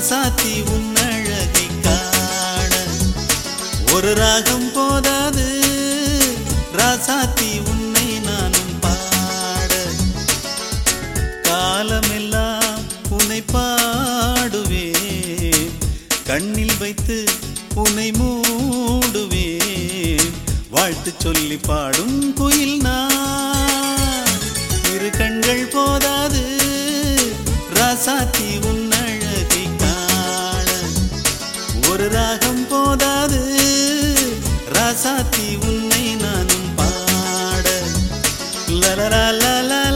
ராசாத்தி உன்னழகை காண ஒரு ராகம் போதாது ராசாத்தி உன்னை நானும் பாட காலமெல்லாம் உன்னை பாடுவேன் கண்ணில் வைத்து உன்னை மூடுவேன் வாழ்த்து சொல்லி பாடும் குயில் நான் இரு கண்கள் போதாது ராசாத்தி உன்னழகை காண ஒரு ராகம் போதாது ராசாத்தி உன்னை நானும் பாட லலலா லலா